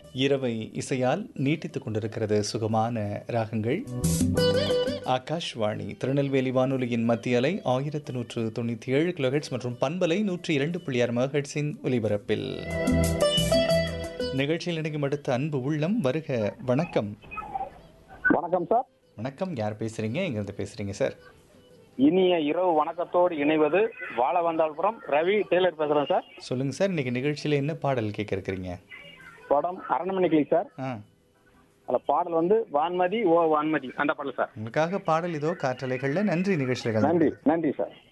இரவை இசையால் நீட்டித்துக் கொண்டிருக்கிறது சுகமான ராகங்கள் ஆகாஷ்வாணி திருநெல்வேலி வானொலியின் மத்திய அலை ஆயிரத்து நூற்று தொண்ணூற்றி ஏழு கிலோஹெட்ஸ் மற்றும் பண்பலை நூற்றி இரண்டு புள்ளி ஆறு மெகாஹெட்ஸின் ஒலிபரப்பில் நிகழ்ச்சியில் இணைக்கும் அடுத்த அன்பு உள்ளம் வருக வணக்கம் வணக்கம் சார் வணக்கம் யார் பேசுறீங்க எங்கிருந்து பேசுறீங்க சார் இனிய இரவு வணக்கத்தோடு இணைவது வாழ வந்தால்புரம் ரவி டெய்லர் பேசுறேன் சார் சொல்லுங்க சார் இன்னைக்கு நிகழ்ச்சியில் என்ன பாடல் கேட்க இருக்கிறீங்க படம் அரண்மனைக்கிளி சார் ஆ அதில் பாடல் வந்து வான்மதி ஓ வான்மதி அந்த பாடல் சார் உங்களுக்காக பாடல் இதோ காற்றலைகளில் நன்றி நிகழ்ச்சியில் கலந்து நன்றி நன்றி சார்